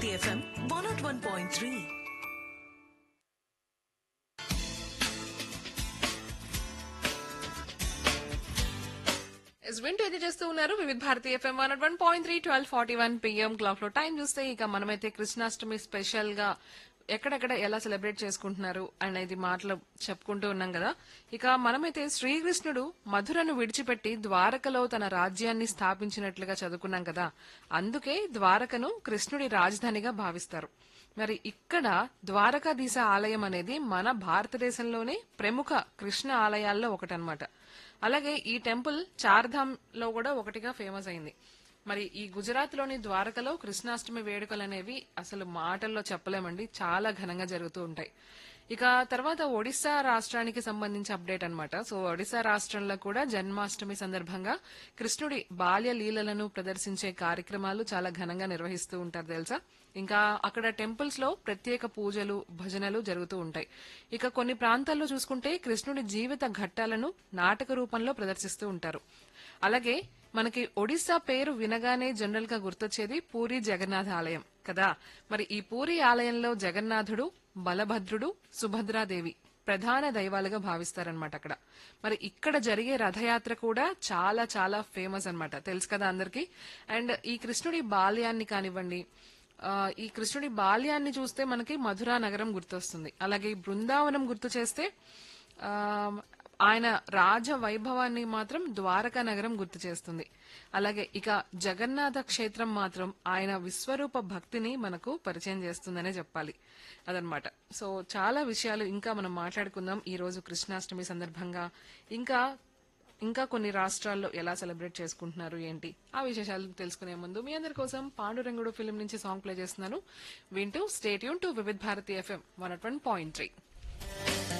Bharati FM one not one point three ఎస్ వింటూ ఇది చేస్తూ ఉన్నారు Vividh Bharati FM one one point three twelve forty one PM clock లో టైం చూస్తే ఇక మనమైతే కృష్ణాష్టమి స్పెషల్ గా ఎక్కడెక్కడ ఎలా సెలబ్రేట్ చేసుకుంటున్నారు అనేది మాటలు చెప్పుకుంటూ ఉన్నాం కదా ఇక మనమైతే శ్రీకృష్ణుడు మధురను విడిచిపెట్టి ద్వారకలో తన రాజ్యాన్ని స్థాపించినట్లుగా చదువుకున్నాం కదా అందుకే ద్వారకను కృష్ణుడి రాజధానిగా భావిస్తారు మరి ఇక్కడ ద్వారకాధీశ ఆలయం అనేది మన భారతదేశంలోనే ప్రముఖ కృష్ణ ఆలయాల్లో ఒకటన్నమాట అలాగే ఈ టెంపుల్ చార్ధామ్ లో కూడా ఒకటిగా ఫేమస్ అయింది మరి ఈ గుజరాత్ లోని ద్వారకలో కృష్ణాష్టమి వేడుకలు అనేవి అసలు మాటల్లో చెప్పలేమండి చాలా ఘనంగా జరుగుతూ ఉంటాయి ఇక తర్వాత ఒడిశా రాష్ట్రానికి సంబంధించి అప్డేట్ అన్నమాట సో ఒడిశా రాష్ట్రంలో కూడా జన్మాష్టమి సందర్భంగా కృష్ణుడి బాల్య లీలలను ప్రదర్శించే కార్యక్రమాలు చాలా ఘనంగా నిర్వహిస్తూ ఉంటారు తెలుసా ఇంకా అక్కడ టెంపుల్స్ లో ప్రత్యేక పూజలు భజనలు జరుగుతూ ఉంటాయి ఇక కొన్ని ప్రాంతాల్లో చూసుకుంటే కృష్ణుడి జీవిత ఘట్టాలను నాటక రూపంలో ప్రదర్శిస్తూ ఉంటారు అలాగే మనకి ఒడిశా పేరు వినగానే జనరల్ గా గుర్తొచ్చేది పూరి జగన్నాథ ఆలయం కదా మరి ఈ పూరి ఆలయంలో జగన్నాథుడు బలభద్రుడు సుభద్రాదేవి ప్రధాన దైవాలుగా భావిస్తారనమాట అక్కడ మరి ఇక్కడ జరిగే రథయాత్ర కూడా చాలా చాలా ఫేమస్ అన్నమాట తెలుసు కదా అందరికి అండ్ ఈ కృష్ణుడి బాల్యాన్ని కానివ్వండి ఆ, ఈ కృష్ణుడి బాల్యాన్ని చూస్తే మనకి మధురా నగరం గుర్తొస్తుంది అలాగే ఈ బృందావనం గుర్తు చేస్తే ఆ, ఆయన రాజ వైభవాన్ని మాత్రం ద్వారకా నగరం గుర్తు చేస్తుంది అలాగే ఇక జగన్నాథ క్షేత్రం మాత్రం ఆయన విశ్వరూప భక్తిని మనకు పరిచయం చేస్తుందనే చెప్పాలి అదనమాట సో చాలా విషయాలు ఇంకా మనం మాట్లాడుకుందాం ఈ రోజు కృష్ణాష్టమి సందర్భంగా ఇంకా ఇంకా కొన్ని రాష్ట్రాల్లో ఎలా సెలబ్రేట్ చేసుకుంటున్నారు ఏంటి ఆ విశేషాలు తెలుసుకునే ముందు మీ అందరి కోసం పాండురంగుడు ఫిలిం నుంచి సాంగ్ ప్లే చేస్తున్నాను వింటూ stay tuned to Vividh Bharati FM one point three